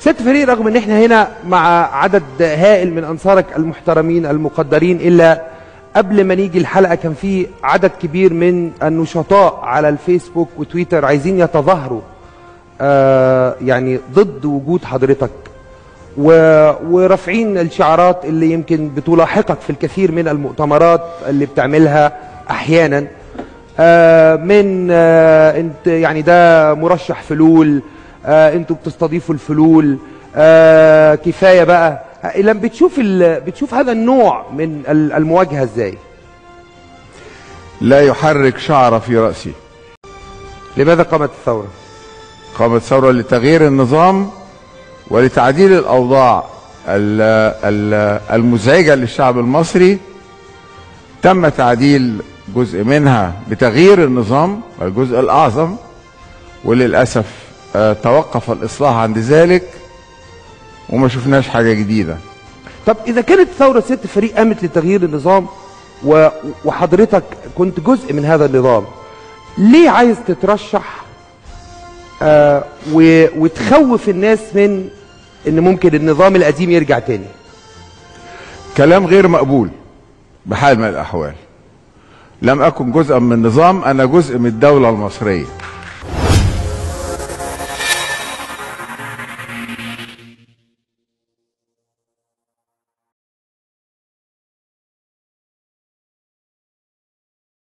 ست فريق رغم ان احنا هنا مع عدد هائل من انصارك المحترمين المقدرين الا قبل ما نيجي الحلقه كان في عدد كبير من النشطاء على الفيسبوك وتويتر عايزين يتظاهروا آه يعني ضد وجود حضرتك و... ورافعين الشعارات اللي يمكن بتلاحقك في الكثير من المؤتمرات اللي بتعملها احيانا آه من آه انت يعني ده مرشح فلول آه انتوا بتستضيفوا الفلول آه كفايه بقى لما بتشوف ال... بتشوف هذا النوع من ال- المواجهه ازاي لا يحرك شعر في رأسي لماذا قامت الثوره قامت ثورة لتغيير النظام ولتعديل الأوضاع ال- ال- المزعجة للشعب المصري تم تعديل جزء منها بتغيير النظام الجزء الأعظم وللأسف آه، توقف الإصلاح عند ذلك وما شفناش حاجة جديدة طب اذا كانت ثوره ست فريق قامت لتغيير النظام و... وحضرتك كنت جزء من هذا النظام ليه عايز تترشح آه و... وتخوف الناس من ان ممكن النظام القديم يرجع تاني كلام غير مقبول بحال من الأحوال لم أكن جزءا من النظام أنا جزء من الدولة المصرية